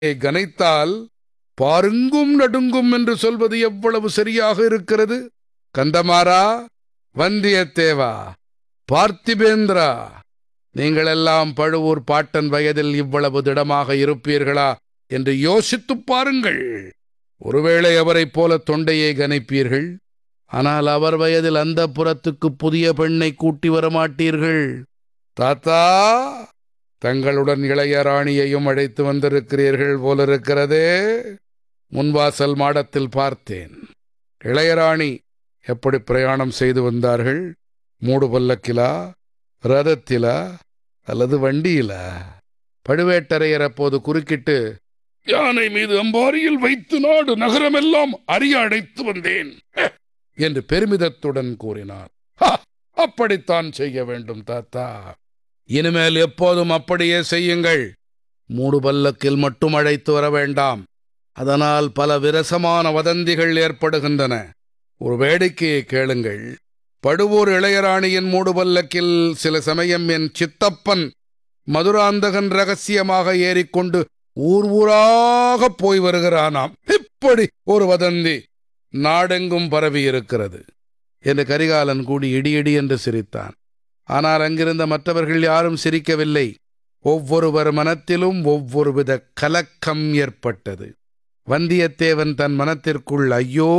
கனைத்தால் பாருங்கும் நடுங்கும் என்று சொல்வது எவ்வளவு சரியாக இருக்கிறது கந்தமாரா வந்தியத்தேவா பார்த்திபேந்திரா நீங்களெல்லாம் பழுவூர் பாட்டன் வயதில் இவ்வளவு திடமாக இருப்பீர்களா என்று யோசித்துப் பாருங்கள் ஒருவேளை அவரைப் போல தொண்டையை கனைப்பீர்கள் ஆனால் அவர் வயதில் அந்த புறத்துக்கு புதிய பெண்ணை கூட்டி வரமாட்டீர்கள் தாத்தா தங்களுடன் இளைய ராணியையும் அழைத்து வந்திருக்கிறீர்கள் போலிருக்கிறதே முன்வாசல் மாடத்தில் பார்த்தேன் இளையராணி எப்படி பிரயாணம் செய்து வந்தார்கள் மூடு பல்லக்கிலா ரதத்திலா அல்லது வண்டியிலா பழுவேட்டரையர் அப்போது குறுக்கிட்டு யானை மீது அம்பாரியில் வைத்து நாடு நகரமெல்லாம் அறிய அடைத்து வந்தேன் என்று பெருமிதத்துடன் கூறினார் "ஹா, அப்படித்தான் செய்ய வேண்டும் தாத்தா இனிமேல் எப்போதும் அப்படியே செய்யுங்கள் மூடு பல்லக்கில் மட்டும் அழைத்து வர வேண்டாம் அதனால் பல விரசமான வதந்திகள் ஏற்படுகின்றன ஒரு வேடிக்கையை கேளுங்கள் படுவூர் இளையராணியின் மூடு பல்லக்கில் சில சமயம் என் சித்தப்பன் மதுராந்தகன் ரகசியமாக ஏறிக்கொண்டு ஊர் ஊராக போய் வருகிறானாம் இப்படி ஒரு வதந்தி நாடெங்கும் பரவி இருக்கிறது என்று கரிகாலன் கூடி இடி இடி என்று சிரித்தான் ஆனால் அங்கிருந்த மற்றவர்கள் யாரும் சிரிக்கவில்லை ஒவ்வொருவர் மனத்திலும் ஒவ்வொரு வித கலக்கம் ஏற்பட்டது வந்தியத்தேவன் தன் மனத்திற்குள் ஐயோ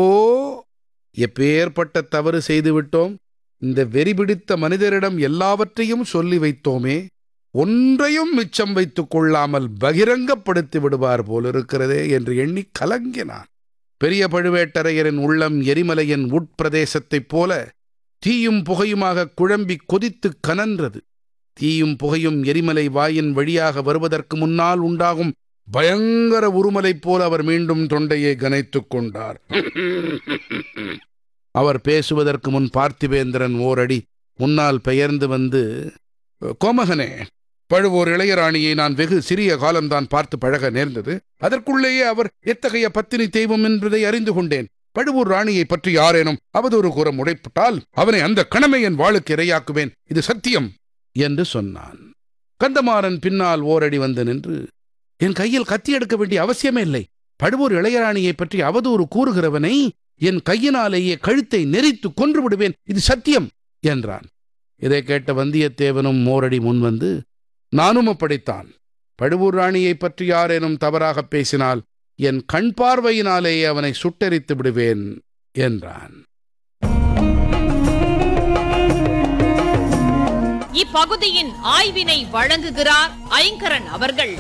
எப்பேற்பட்ட தவறு செய்துவிட்டோம் இந்த வெறி பிடித்த மனிதரிடம் எல்லாவற்றையும் சொல்லி வைத்தோமே ஒன்றையும் மிச்சம் வைத்துக் கொள்ளாமல் பகிரங்கப்படுத்தி விடுவார் போலிருக்கிறதே என்று எண்ணி கலங்கினான் பெரிய பழுவேட்டரையரின் உள்ளம் எரிமலையின் உட்பிரதேசத்தைப் போல தீயும் புகையுமாக குழம்பி கொதித்து கனன்றது தீயும் புகையும் எரிமலை வாயின் வழியாக வருவதற்கு முன்னால் உண்டாகும் பயங்கர உருமலைப் போல அவர் மீண்டும் தொண்டையை கனைத்துக் கொண்டார் அவர் பேசுவதற்கு முன் பார்த்திபேந்திரன் ஓரடி முன்னால் பெயர்ந்து வந்து கோமகனே பழுவூர் இளையராணியை நான் வெகு சிறிய காலம்தான் பார்த்து பழக நேர்ந்தது அதற்குள்ளேயே அவர் எத்தகைய பத்தினி தெய்வம் என்பதை அறிந்து கொண்டேன் பழுவூர் ராணியை பற்றி யாரேனும் அவதூறு கூற முடைப்பட்டால் அவனை அந்த கணமை என் வாளுக்கு இரையாக்குவேன் இது சத்தியம் என்று சொன்னான் கந்தமாறன் பின்னால் ஓரடி வந்து நின்று என் கையில் கத்தி எடுக்க வேண்டிய அவசியமே இல்லை பழுவூர் இளையராணியை பற்றி அவதூறு கூறுகிறவனை என் கையினாலேயே கழுத்தை நெரித்து கொன்று விடுவேன் இது சத்தியம் என்றான் இதை கேட்ட வந்தியத்தேவனும் மோரடி முன்வந்து நானும் அப்படித்தான் பழுவூர் ராணியைப் பற்றி யாரேனும் தவறாகப் பேசினால் என் கண் பார்வையினாலேயே அவனை சுட்டெரித்து விடுவேன் என்றான் இப்பகுதியின் ஆய்வினை வழங்குகிறார் ஐங்கரன் அவர்கள்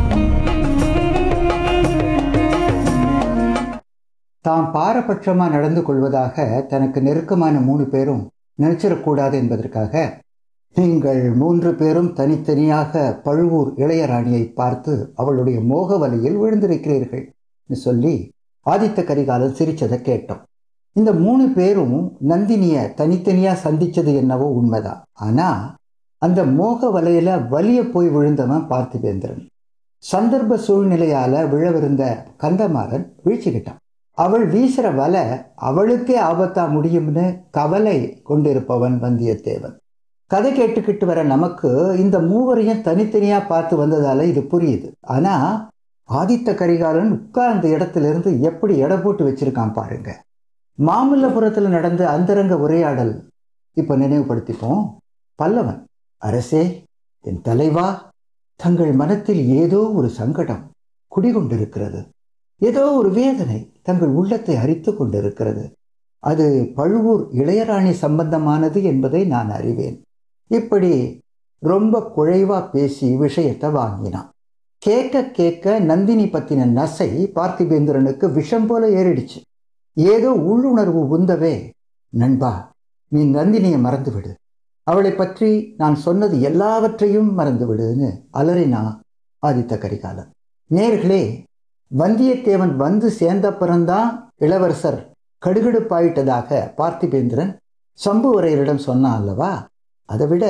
தாம் பாரபட்சமா நடந்து கொள்வதாக தனக்கு நெருக்கமான மூணு பேரும் நினைச்சிடக்கூடாது என்பதற்காக நீங்கள் மூன்று பேரும் தனித்தனியாக பழுவூர் இளையராணியை பார்த்து அவளுடைய மோக வலையில் விழுந்திருக்கிறீர்கள் என்று சொல்லி ஆதித்த கரிகாலன் சிரிச்சதை கேட்டோம் இந்த மூணு பேரும் நந்தினிய தனித்தனியா சந்திச்சது என்னவோ உண்மைதான் ஆனா அந்த மோக வலையில வலிய போய் விழுந்தவன் பார்த்திபேந்திரன் சந்தர்ப்ப சூழ்நிலையால விழவிருந்த கந்தமாறன் வீழ்ச்சிக்கிட்டான் அவள் வீசுற வலை அவளுக்கே ஆபத்தா முடியும்னு கவலை கொண்டிருப்பவன் வந்தியத்தேவன் கதை கேட்டுக்கிட்டு வர நமக்கு இந்த மூவரையும் தனித்தனியா பார்த்து வந்ததால இது புரியுது ஆனா ஆதித்த கரிகாலன் உட்கார்ந்த இடத்துல இருந்து எப்படி எடை போட்டு வச்சிருக்கான் பாருங்க மாமல்லபுரத்தில் நடந்த அந்தரங்க உரையாடல் இப்ப நினைவுபடுத்திப்போம் பல்லவன் அரசே என் தலைவா தங்கள் மனத்தில் ஏதோ ஒரு சங்கடம் குடிகொண்டிருக்கிறது ஏதோ ஒரு வேதனை தங்கள் உள்ளத்தை அரித்து கொண்டிருக்கிறது அது பழுவூர் இளையராணி சம்பந்தமானது என்பதை நான் அறிவேன் இப்படி ரொம்ப குழைவா பேசி விஷயத்தை வாங்கினான் கேட்க கேட்க நந்தினி பத்தின நசை பார்த்திபேந்திரனுக்கு விஷம் போல ஏறிடுச்சு ஏதோ உள்ளுணர்வு உந்தவே நண்பா நீ நந்தினியை மறந்துவிடு அவளை பற்றி நான் சொன்னது எல்லாவற்றையும் மறந்துவிடுன்னு அலறினா ஆதித்த கரிகாலன் நேர்களே வந்தியத்தேவன் வந்து சேர்ந்தப்புறம்தான் இளவரசர் கடுகடுப்பாயிட்டதாக பார்த்திபேந்திரன் சம்புவரையரிடம் சொன்னான் அல்லவா அதை விட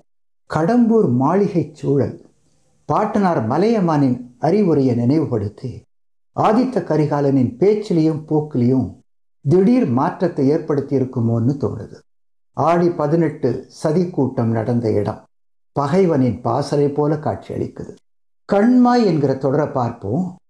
கடம்பூர் மாளிகை சூழல் பாட்டனார் மலையமானின் அறிவுரையை நினைவுபடுத்தி ஆதித்த கரிகாலனின் பேச்சிலையும் போக்கிலையும் திடீர் மாற்றத்தை ஏற்படுத்தி இருக்குமோன்னு தோணுது ஆடி பதினெட்டு சதி கூட்டம் நடந்த இடம் பகைவனின் பாசறை போல காட்சியளிக்குது கண்மாய் என்கிற தொடரை பார்ப்போம்